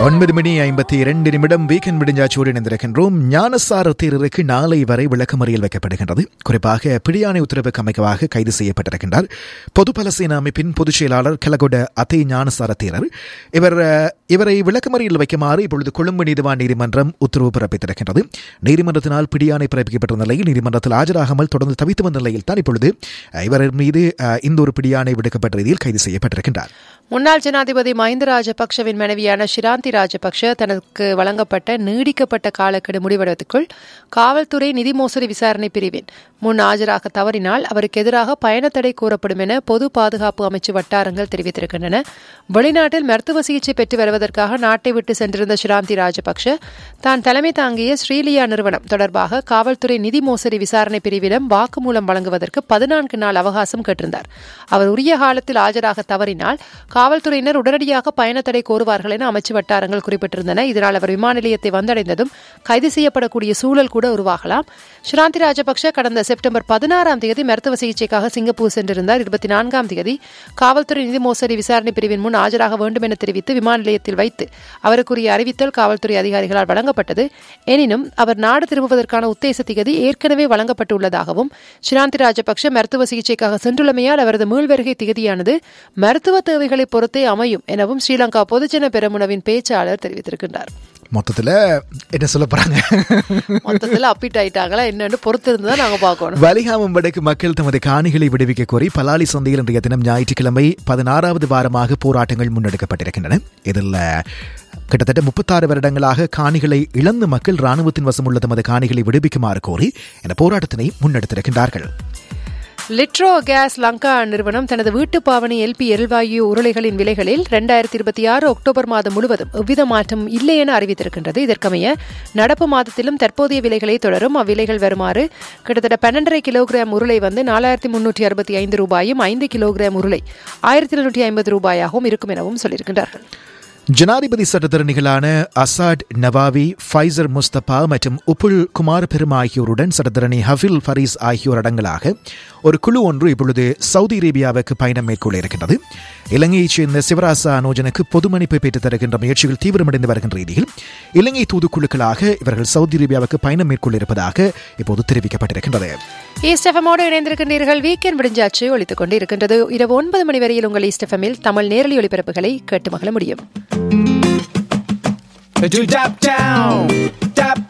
ஒன்பது மணி ஐம்பத்தி இரண்டு நிமிடம் வீக்கெண்ட் விடிஞ்சாச்சோடு இணைந்திருக்கின்றோம் ஞானசார தேரருக்கு நாளை வரை விளக்கமறியல் வைக்கப்படுகின்றது குறிப்பாக பிடியாணை உத்தரவுக்கு அமைக்கவாக கைது செய்யப்பட்டிருக்கின்றார் பொதுபல சேனா அமைப்பின் பொதுச் செயலாளர் கலகொட அத்தை ஞானசார தேரர் இவர் அஹ், இவரை விளக்கமறியல் வைக்குமாறு இப்பொழுது கொழும்பு நீதிவான் நீதிமன்றம் உத்தரவு பிறப்பித்திருக்கின்றது நீதிமன்றத்தினால் பிடியாணை பிறப்பிக்கப்பட்ட நிலையில் நீதிமன்றத்தில் ஆஜராகாமல் தொடர்ந்து தவித்து வந்த நிலையில் தான் இப்பொழுது அஹ், இவர் மீது அஹ், இந்த ஒரு பிடியாணை விடுக்கப்பட்ட ரீதியில் கைது செய்யப்பட்டிருக்கின்றார் முன்னாள் ஜனாதிபதி மஹிந்த ராஜபக்ஷவின் மனைவியான ஷிராந்தி ராஜபக்ஷ தனக்கு வழங்கப்பட்ட நீடிக்கப்பட்ட காலக்கெடு முடிவடைவதற்குள் காவல்துறை நிதி மோசடி விசாரணை பிரிவின் முன் ஆஜராக தவறினால் அவருக்கு எதிராக பயணத்தடை கூறப்படும் என பொது பாதுகாப்பு அமைச்சு வட்டாரங்கள் தெரிவித்திருக்கின்றன வெளிநாட்டில் மருத்துவ சிகிச்சை பெற்று வருவதற்காக நாட்டை விட்டு சென்றிருந்த ஷிராந்தி ராஜபக்ஷ தான் தலைமை தாங்கிய ஸ்ரீலியா நிறுவனம் தொடர்பாக காவல்துறை நிதி மோசடி விசாரணை பிரிவிடம் வாக்குமூலம் வழங்குவதற்கு பதினான்கு நாள் அவகாசம் கேட்டிருந்தார் அவர் உரிய காலத்தில் ஆஜராக தவறினால் காவல்துறையினர் உடனடியாக பயணத்தடை கோருவார்கள் என அமைச்சு வட்டாரங்கள் குறிப்பிட்டிருந்தன இதனால் அவர் விமான நிலையத்தை வந்தடைந்ததும் கைது செய்யப்படக்கூடிய சூழல் கூட உருவாகலாம் ஷிராந்தி ராஜபக்ஷ கடந்த செப்டம்பர் பதினாறாம் தேதி மருத்துவ சிகிச்சைக்காக சிங்கப்பூர் சென்றிருந்தார் இருபத்தி நான்காம் தேதி காவல்துறை நிதி மோசடி விசாரணை பிரிவின் முன் ஆஜராக வேண்டும் என தெரிவித்து விமான நிலையத்தில் வைத்து அவருக்குரிய அறிவித்தல் காவல்துறை அதிகாரிகளால் வழங்கப்பட்டது எனினும் அவர் நாடு திரும்புவதற்கான உத்தேச திகதி ஏற்கனவே வழங்கப்பட்டுள்ளதாகவும் ஷிராந்தி ராஜபக்ஷ மருத்துவ சிகிச்சைக்காக சென்றுள்ளமையால் அவரது மீள்வருகை திகதியானது மருத்துவ தேவைகளை பொறுத்தே அமையும் எனவும் ஸ்ரீலங்கா பொதுஜன பெரமுனவின் பேச்சாளர் தெரிவித்திருக்கின்றார் மொத்தத்தில் என்ன சொல்ல போறாங்க மொத்தத்தில் அப்பிட் ஆயிட்டாங்களா என்னன்னு பொறுத்திருந்து தான் நாங்க பார்க்கணும் வலிகாமம் வடக்கு மக்கள் தமது காணிகளை விடுவிக்க கோரி பலாலி சந்தையில் இன்றைய தினம் ஞாயிற்றுக்கிழமை பதினாறாவது வாரமாக போராட்டங்கள் முன்னெடுக்கப்பட்டிருக்கின்றன இதில் கிட்டத்தட்ட முப்பத்தாறு வருடங்களாக காணிகளை இழந்த மக்கள் ராணுவத்தின் வசம் உள்ள தமது காணிகளை விடுவிக்குமாறு கோரி இந்த போராட்டத்தினை முன்னெடுத்திருக்கின்றார்கள் லிட்ரோ கேஸ் லங்கா நிறுவனம் தனது வீட்டு பாவனை எல்பி எரிவாயு உருளைகளின் விலைகளில் ரெண்டாயிரத்தி இருபத்தி ஆறு அக்டோபர் மாதம் முழுவதும் எவ்வித மாற்றம் இல்லை என அறிவித்திருக்கின்றது இதற்கமைய நடப்பு மாதத்திலும் தற்போதைய விலைகளை தொடரும் அவ்விலைகள் வருமாறு கிட்டத்தட்ட பன்னெண்டரை கிலோகிராம் உருளை வந்து நாலாயிரத்தி முன்னூற்றி அறுபத்தி ஐந்து ரூபாயும் ஐந்து கிலோகிராம் உருளை ஆயிரத்தி எழுநூற்றி ஐம்பது ரூபாயாகவும் இருக்கும் எனவும் சொல்லியிருக்கின்றார்கள் ஜனாதிபதி சட்டத்தரணிகளான அசாட் நவாவி ஃபைசர் முஸ்தபா மற்றும் உப்புல் குமார் பெரும் ஆகியோருடன் சட்டத்தரணி ஹஃபில் ஃபரீஸ் ஆகியோர் அடங்கலாக ஒரு குழு ஒன்று இப்பொழுது சவுதி அரேபியாவுக்கு பயணம் மேற்கொள்ள இருக்கின்றது இலங்கையைச் சேர்ந்த சிவராசா அனோஜனுக்கு பொது மன்னிப்பை பெற்றுத் தருகின்ற முயற்சிகள் தீவிரமடைந்து வருகின்ற ரீதியில் இலங்கை தூதுக்குழுக்களாக இவர்கள் சவுதி அரேபியாவுக்கு பயணம் மேற்கொள்ள இருப்பதாக இப்போது தெரிவிக்கப்பட்டிருக்கின்றது ஈஸ்ட் எஃப்எம்மோடு இணைந்திருக்கின்றீர்கள் வீக்கெண்ட் விடிஞ்சாச்சு ஒழித்துக் கொண்டு இருக்கின்றது இரவு ஒன்பது மணி வரையில் உங்கள் ஈஸ்ட் எஃப்எம்மில் தமிழ் நேரலை ஒளிபரப்புகளை கேட்டு மகிழ முடியும் Do dap down, dap